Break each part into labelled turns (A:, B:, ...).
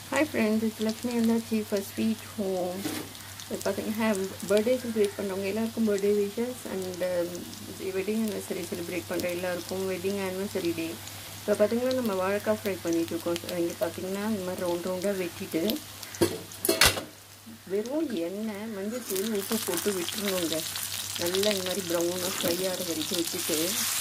A: hi friends it's Lakshmi வந்தாச்சு for sweet home இப்போ பார்த்தீங்கன்னா பர்த்டே செலிப்ரேட் பண்ணுறவங்க எல்லாருக்கும் birthday wishes and wedding anniversary celebrate பண்ணுற எல்லாருக்கும் வெட்டிங் ஆனிவர்சரி டே இப்போ பார்த்தீங்கன்னா நம்ம வாழைக்காய் ஃப்ரை பண்ணிட்டு இருக்கோம் இங்கே பார்த்தீங்கன்னா இந்த மாதிரி ரவுண்ட் ரவுண்டாக வெட்டிட்டு வெறும் எண்ணெய் மஞ்சள் தூள் உப்பு போட்டு விட்டுருணுங்க நல்லா இந்த மாதிரி ப்ரௌனாக ஃப்ரை ஆகிற வரைக்கும் வச்சுட்டு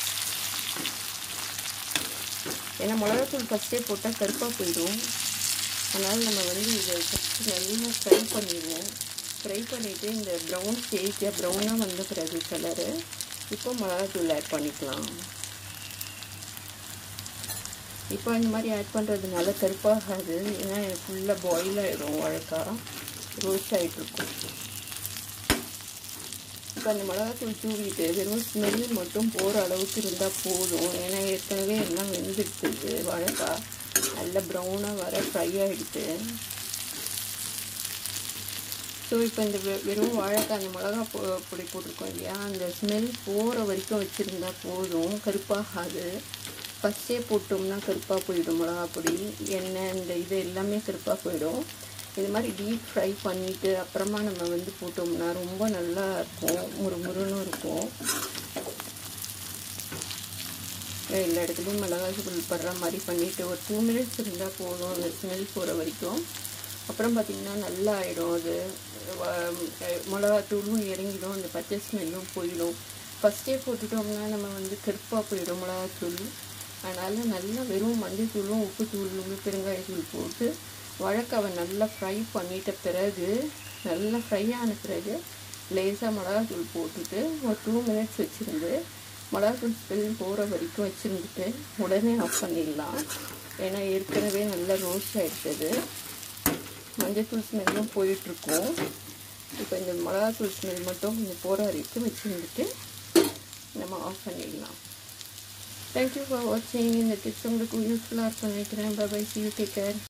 A: ஏன்னா மிளகாத்தூள் ஃபஸ்ட்டே போட்டால் கருப்பாக போயிடும் அதனால் நம்ம வந்து இதை ஃபஸ்ட்டு நல்லா ஃப்ரை பண்ணிடுவோம் ஃப்ரை பண்ணிவிட்டு இந்த ப்ரௌன் ஸ்டேஜாக ப்ரௌனாக வந்த பிறகு கலரு இப்போ மிளகாத்தூள் ஆட் பண்ணிக்கலாம் இப்போ இந்த மாதிரி ஆட் பண்ணுறதுனால கருப்பாகாது ஏன்னா ஃபுல்லாக பாயில் ஆகிடும் வழக்கா ரோஸ்ட் ஆகிட்ருக்கும் இப்போ அந்த மிளகாத்தூள் தூவிட்டு வெறும் ஸ்மெல் மட்டும் போகிற அளவுக்கு இருந்தால் போதும் ஏன்னா ஏற்கனவே எல்லாம் வெந்துடுத்துது வாழைக்காய் நல்ல ப்ரௌனாக வர ஃப்ரை ஆகிடுது ஸோ இப்போ இந்த வெறும் வாழைக்காய் அந்த மிளகா பொ பொடி போட்டிருக்கோம் இல்லையா அந்த ஸ்மெல் போகிற வரைக்கும் வச்சுருந்தா போதும் கருப்பாகாது ஃபஸ்ட்டே போட்டோம்னா கருப்பாக போயிடும் மிளகா பொடி எண்ணெய் இந்த இது எல்லாமே கருப்பாக போயிடும் இது மாதிரி டீப் ஃப்ரை பண்ணிவிட்டு அப்புறமா நம்ம வந்து போட்டோம்னா ரொம்ப நல்லா இருக்கும் முறுமுறுன்னு இருக்கும் எல்லா இடத்துலையும் மிளகாய் தூள் படுற மாதிரி பண்ணிவிட்டு ஒரு டூ மினிட்ஸ் இருந்தால் போதும் அந்த ஸ்மெல் போகிற வரைக்கும் அப்புறம் பார்த்திங்கன்னா நல்லா ஆகிடும் அது மிளகாத்தூளும் இறங்கிடும் அந்த பச்சை ஸ்மெல்லும் போயிடும் ஃபஸ்ட்டே போட்டுட்டோம்னா நம்ம வந்து கருப்பாக போயிடும் மிளகாத்தூள் அதனால் நல்லா வெறும் மஞ்சள் தூளும் உப்பு தூளும் பெருங்காயத்தூள் போட்டு வழக்காவை நல்லா ஃப்ரை பண்ணிட்ட பிறகு நல்லா ஃப்ரை ஆன பிறகு லேசாக மிளகாத்தூள் போட்டுட்டு ஒரு டூ மினிட்ஸ் வச்சுருந்து மிளகாத்தூள் ஸ்மெல் போகிற வரைக்கும் வச்சுருந்துட்டு உடனே ஆஃப் பண்ணிடலாம் ஏன்னா ஏற்கனவே நல்லா ரோஸ்ட் ஆகிடுச்சது மஞ்சத்தூள் ஸ்மெல்லும் போயிட்டுருக்கும் இப்போ இந்த மிளகாத்தூள் ஸ்மெல் மட்டும் கொஞ்சம் போகிற வரைக்கும் வச்சுருந்துட்டு நம்ம ஆஃப் பண்ணிடலாம் தேங்க்யூ ஃபார் வாட்சிங் இந்த டிப்ஸ் உங்களுக்கு யூஸ்ஃபுல்லாக இருக்கும்னு நினைக்கிறேன் bye see you take care